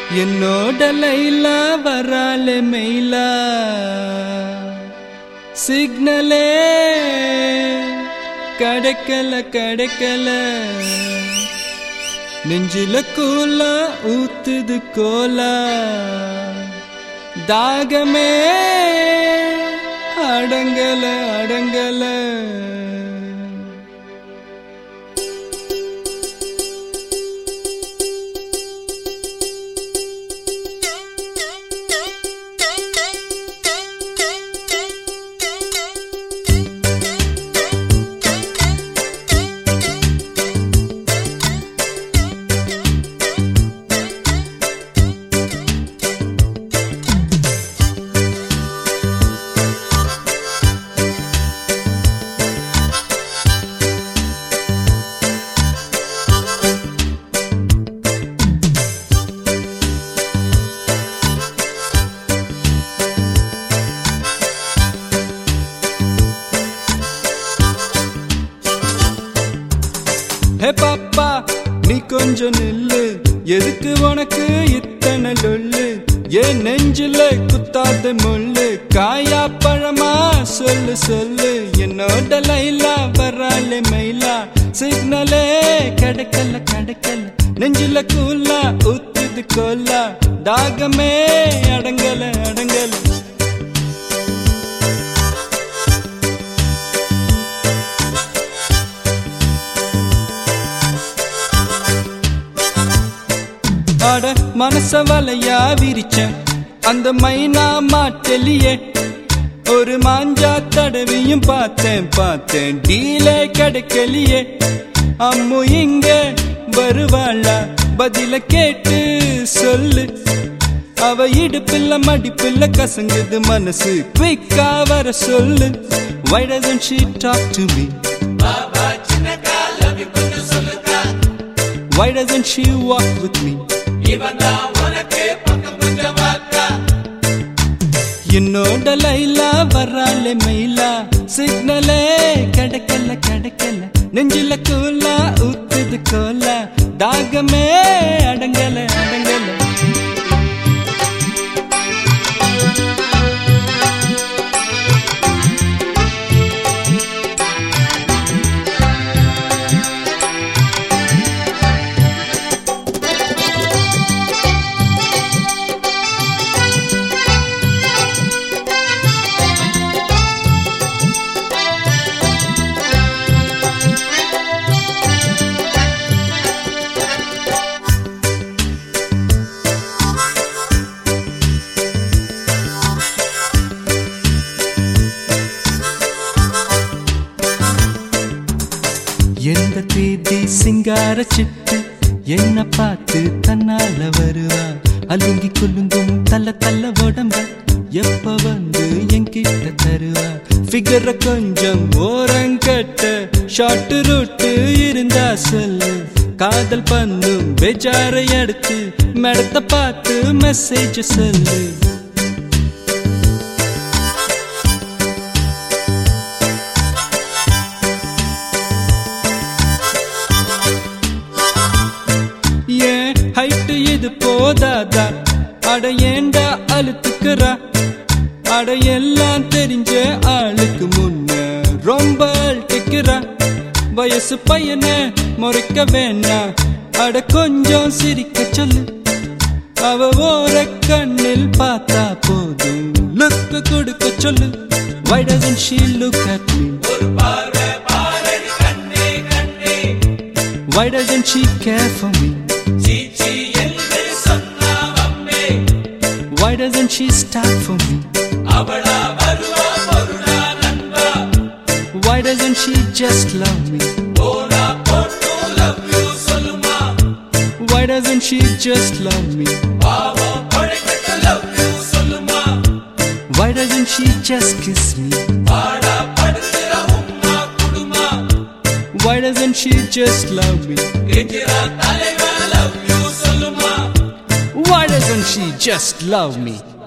என்னோட லைலா வராலே மெயிலா சிக்னலே கிடைக்கல கிடைக்கல நெஞ்சில கூலா ஊத்துது கோலா தாகமே அடங்கல அடங்கல ஹே பாப்பா நீ கொஞ்சம் நில்லு எதுக்கு உனக்கு இத்தனை லொல்லு ஏன் நெஞ்சில குத்தாத முள்ளு காயா பழமா சொல்லு சொல்லு என்னோட லைலா வராலே மயிலா சிக்னலே கிடைக்கல கிடைக்கல நெஞ்சில கூலா ஊத்துது கோலா தாகமே அடங்கல அடங்கல அட மனச வலையா விரிச்சேன் அந்த மைனா மாட்டலியே ஒரு மாஞ்சா தடவியும் பார்த்தேன் பார்த்தேன் டீலே கிடைக்கலையே அம்மு இங்க வருவாளா பதில கேட்டு சொல்லு அவ இடுப்பில்ல மடிப்பில்ல கசங்குது மனசு குவிக்கா வர சொல்லு Why doesn't she talk to me? Why doesn't she walk with me? என்னோட லைலா வராலே மயிலா சிக்னலே கிடைக்கல கிடைக்கல நெஞ்சில கூலா ஊத்துது கோலா தாகமே அடங்கல அடங்கல எந்த தேதி சிங்கார சிட்டு என்ன பார்த்து தன்னால வருவா அலுங்கி குலுங்கும் தள்ள தள்ள உடம்ப எப்ப வந்து என்கிட்ட தருவா ஃபிகர கொஞ்சம் ஓரங்கட்ட ஷார்ட் ரூட்டு இருந்தா சொல்லு காதல் பண்ணும் பெஜாரை அடுத்து மேடத்தை பார்த்து மெசேஜ் சொல்லு ஏன் ஹைட்டு இது போதாதா அட ஏண்டா அழுத்துக்கிறா அட எல்லாம் தெரிஞ்ச ஆளுக்கு முன்ன ரொம்ப அழுத்துக்கிறா வயசு பையனை முறைக்க வேணாம் அட கொஞ்சம் சிரிக்க சொல்லு அவ ஓர கண்ணில் பார்த்தா போதும் லுக்கு கொடுக்க சொல்லு Why doesn't she look at me? Why doesn't she care for me? Why doesn't she start for me? Why doesn't she just love me? Why doesn't she just love me? Why doesn't she just kiss me? Why doesn't she just love me? Why doesn't she just love me?